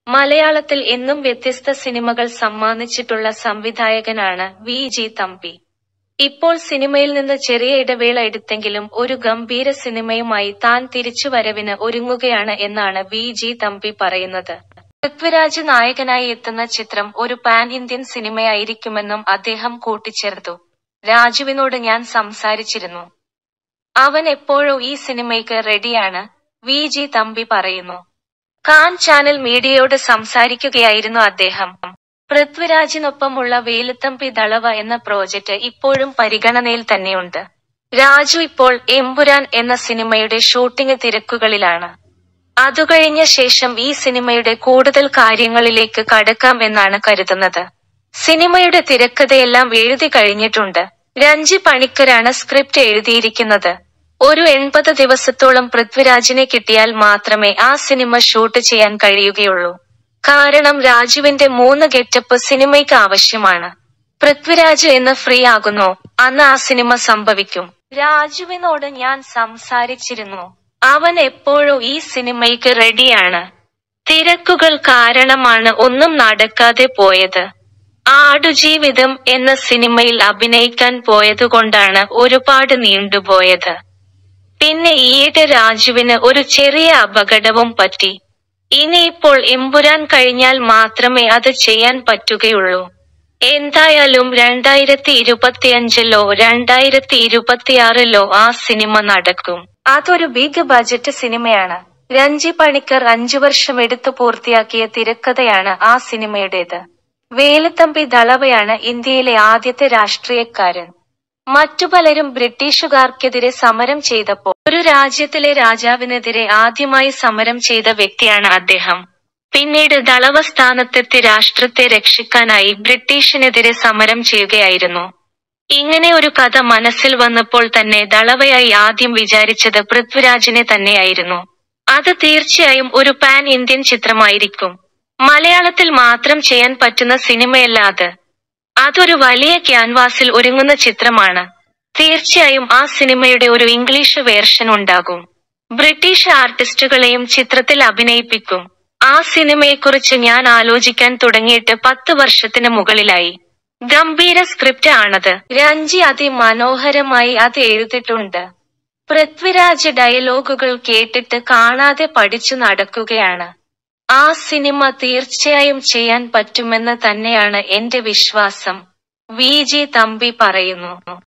മലയാളത്തിൽ എന്നും വ്യത്യസ്ത സിനിമകൾ സമ്മാനിച്ചിട്ടുള്ള സംവിധായകനാണ് വി ജി തമ്പി ഇപ്പോൾ സിനിമയിൽ നിന്ന് ചെറിയ ഇടവേള എടുത്തെങ്കിലും ഒരു ഗംഭീര സിനിമയുമായി താൻ തിരിച്ചുവരവിന് ഒരുങ്ങുകയാണ് എന്നാണ് വി ജി തമ്പി പറയുന്നത് പൃഥ്വിരാജ് നായകനായി എത്തുന്ന ചിത്രം ഒരു പാൻ ഇന്ത്യൻ സിനിമയായിരിക്കുമെന്നും അദ്ദേഹം കൂട്ടിച്ചേർത്തു രാജുവിനോട് ഞാൻ സംസാരിച്ചിരുന്നു അവൻ എപ്പോഴോ ഈ സിനിമയ്ക്ക് റെഡിയാണ് വി ജി തമ്പി പറയുന്നു കാൻ ചാനൽ മീഡിയയോട് സംസാരിക്കുകയായിരുന്നു അദ്ദേഹം പൃഥ്വിരാജിനൊപ്പമുള്ള വേലുത്തമ്പി ദളവ എന്ന പ്രോജക്റ്റ് ഇപ്പോഴും പരിഗണനയിൽ തന്നെയുണ്ട് രാജു ഇപ്പോൾ എമ്പുരാൻ എന്ന സിനിമയുടെ ഷൂട്ടിംഗ് തിരക്കുകളിലാണ് അതുകഴിഞ്ഞ ശേഷം ഈ സിനിമയുടെ കൂടുതൽ കാര്യങ്ങളിലേക്ക് കടക്കാം എന്നാണ് കരുതുന്നത് സിനിമയുടെ തിരക്കഥയെല്ലാം എഴുതി കഴിഞ്ഞിട്ടുണ്ട് രഞ്ജി പണിക്കരാണ് സ്ക്രിപ്റ്റ് എഴുതിയിരിക്കുന്നത് ഒരു എൺപത് ദിവസത്തോളം പൃഥ്വിരാജിനെ കിട്ടിയാൽ മാത്രമേ ആ സിനിമ ഷൂട്ട് ചെയ്യാൻ കഴിയുകയുള്ളൂ കാരണം രാജുവിന്റെ മൂന്ന് ഗെറ്റപ്പ് സിനിമയ്ക്ക് ആവശ്യമാണ് പൃഥ്വിരാജ് എന്ന് ഫ്രീ ആകുന്നു അന്ന് ആ സിനിമ സംഭവിക്കും രാജുവിനോട് ഞാൻ സംസാരിച്ചിരുന്നു അവൻ എപ്പോഴോ ഈ സിനിമയ്ക്ക് റെഡിയാണ് തിരക്കുകൾ കാരണമാണ് ഒന്നും നടക്കാതെ പോയത് ആടുജീവിതം എന്ന സിനിമയിൽ അഭിനയിക്കാൻ പോയതുകൊണ്ടാണ് ഒരുപാട് നീണ്ടുപോയത് പിന്നെ ഈയിടെ രാജുവിന് ഒരു ചെറിയ അപകടവും പറ്റി ഇനിയിപ്പോൾ എമ്പുരാൻ കഴിഞ്ഞാൽ മാത്രമേ അത് ചെയ്യാൻ പറ്റുകയുള്ളൂ എന്തായാലും രണ്ടായിരത്തി ഇരുപത്തിയഞ്ചിലോ രണ്ടായിരത്തി ഇരുപത്തിയാറിലോ ആ സിനിമ നടക്കും അതൊരു ബിഗ് ബജറ്റ് സിനിമയാണ് രഞ്ജി പണിക്കർ അഞ്ചു വർഷം എടുത്തു പൂർത്തിയാക്കിയ തിരക്കഥയാണ് ആ സിനിമയുടേത് വേലുത്തമ്പി ദളവയാണ് ഇന്ത്യയിലെ ആദ്യത്തെ രാഷ്ട്രീയക്കാരൻ മറ്റു പലരും ബ്രിട്ടീഷുകാർക്കെതിരെ സമരം ചെയ്തപ്പോൾ ഒരു രാജ്യത്തിലെ രാജാവിനെതിരെ ആദ്യമായി സമരം ചെയ്ത വ്യക്തിയാണ് അദ്ദേഹം പിന്നീട് ദളവ സ്ഥാനത്തെത്തി രാഷ്ട്രത്തെ രക്ഷിക്കാനായി ബ്രിട്ടീഷിനെതിരെ സമരം ചെയ്യുകയായിരുന്നു ഇങ്ങനെ ഒരു കഥ മനസ്സിൽ വന്നപ്പോൾ തന്നെ ദളവയായി ആദ്യം വിചാരിച്ചത് പൃഥ്വിരാജിനെ തന്നെയായിരുന്നു അത് തീർച്ചയായും ഒരു പാൻ ഇന്ത്യൻ ചിത്രമായിരിക്കും മലയാളത്തിൽ മാത്രം ചെയ്യാൻ പറ്റുന്ന സിനിമയല്ല അത് അതൊരു വലിയ ക്യാൻവാസിൽ ഒരുങ്ങുന്ന ചിത്രമാണ് തീർച്ചയായും ആ സിനിമയുടെ ഒരു ഇംഗ്ലീഷ് വേർഷൻ ഉണ്ടാകും ബ്രിട്ടീഷ് ആർട്ടിസ്റ്റുകളെയും ചിത്രത്തിൽ അഭിനയിപ്പിക്കും ആ സിനിമയെക്കുറിച്ച് ഞാൻ ആലോചിക്കാൻ തുടങ്ങിയിട്ട് പത്ത് വർഷത്തിന് മുകളിലായി ഗംഭീര സ്ക്രിപ്റ്റ് ആണത് രഞ്ജി അതിമനോഹരമായി അത് എഴുതിയിട്ടുണ്ട് പൃഥ്വിരാജ് ഡയലോഗുകൾ കേട്ടിട്ട് കാണാതെ പഠിച്ചു നടക്കുകയാണ് ആ സിനിമ തീർച്ചയായും ചെയ്യാൻ പറ്റുമെന്ന് തന്നെയാണ് എന്റെ വിശ്വാസം വി ജി തമ്പി പറയുന്നു